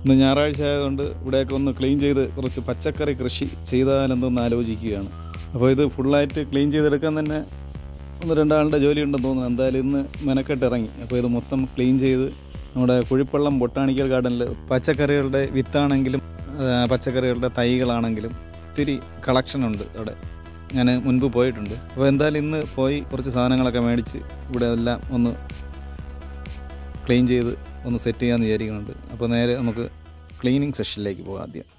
ഇന്ന് ഞായറാഴ്ച ആയതുകൊണ്ട് ഇവിടെയൊക്കെ ഒന്ന് ക്ലീൻ ചെയ്ത് കുറച്ച് പച്ചക്കറി കൃഷി ചെയ്താലെന്തൊന്ന് ആലോചിക്കുകയാണ് അപ്പോൾ ഇത് ഫുള്ളായിട്ട് ക്ലീൻ ചെയ്തെടുക്കാൻ തന്നെ ഒന്ന് രണ്ടാളുടെ ജോലി ഉണ്ടെന്ന് തോന്നുന്നു എന്തായാലും ഇന്ന് മെനക്കെട്ട് ഇറങ്ങി അപ്പോൾ ഇത് മൊത്തം ക്ലീൻ ചെയ്ത് നമ്മുടെ കുഴിപ്പള്ളം ബൊട്ടാണിക്കൽ ഗാർഡനിൽ പച്ചക്കറികളുടെ വിത്താണെങ്കിലും ആ, പച്ചക്കറികളുടെ തൈകളാണെങ്കിലും ഒത്തിരി കളക്ഷൻ ഉണ്ട് അവിടെ ഞാൻ മുൻപ് പോയിട്ടുണ്ട് അപ്പോൾ എന്തായാലും ഇന്ന് പോയി കുറച്ച് സാധനങ്ങളൊക്കെ മേടിച്ച് ഇവിടെ എല്ലാം ഒന്ന് ക്ലീൻ ചെയ്ത് ഒന്ന് സെറ്റ് ചെയ്യാമെന്ന് വിചാരിക്കുന്നുണ്ട് അപ്പോൾ നേരെ നമുക്ക് ക്ലീനിങ് സെഷനിലേക്ക് പോകാം ആദ്യം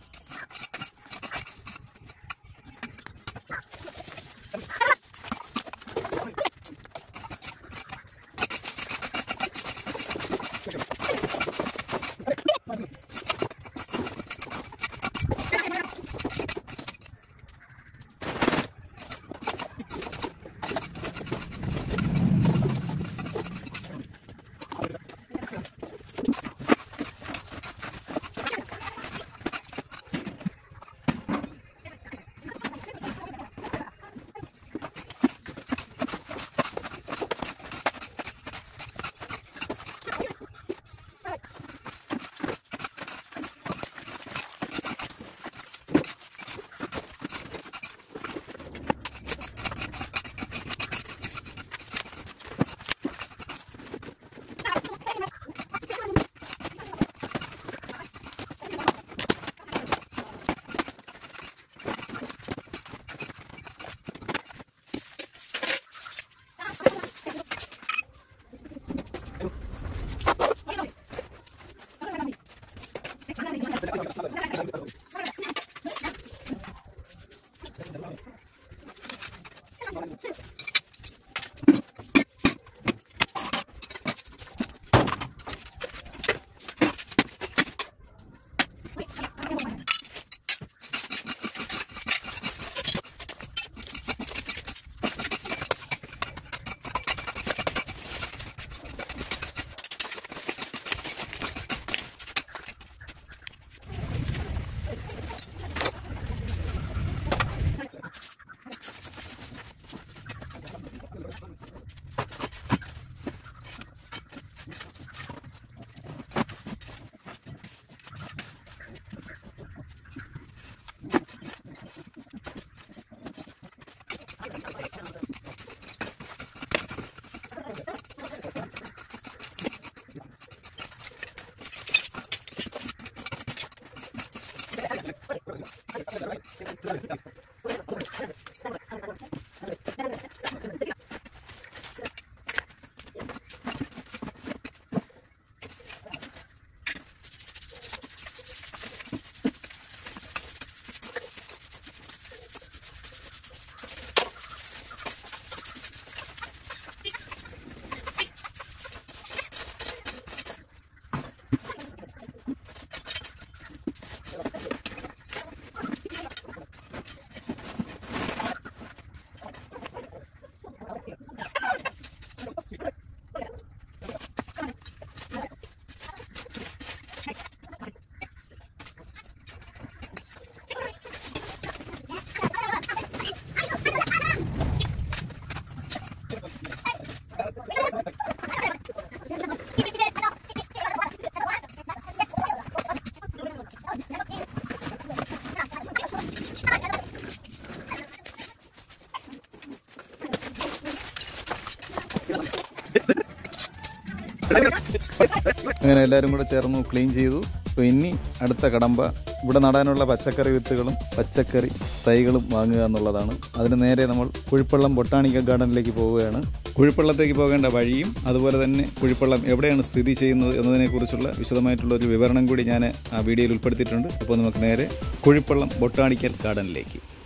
അങ്ങനെ എല്ലാവരും കൂടെ ചേർന്ന് ക്ലീൻ ചെയ്തു അപ്പോൾ ഇനി അടുത്ത കടമ്പ ഇവിടെ നടാനുള്ള പച്ചക്കറി വിത്തുകളും പച്ചക്കറി തൈകളും വാങ്ങുക എന്നുള്ളതാണ് അതിന് നേരെ നമ്മൾ കുഴിപ്പള്ളം ബൊട്ടാണിക്കൽ ഗാർഡനിലേക്ക് പോവുകയാണ് കുഴിപ്പള്ളത്തേക്ക് പോകേണ്ട വഴിയും അതുപോലെ തന്നെ കുഴിപ്പള്ളം എവിടെയാണ് സ്ഥിതി ചെയ്യുന്നത് എന്നതിനെക്കുറിച്ചുള്ള വിശദമായിട്ടുള്ള ഒരു വിവരണം കൂടി ഞാൻ ആ വീഡിയോയിൽ ഉൾപ്പെടുത്തിയിട്ടുണ്ട് അപ്പോൾ നമുക്ക് നേരെ കുഴിപ്പള്ളം ബൊട്ടാണിക്കൽ ഗാർഡനിലേക്ക്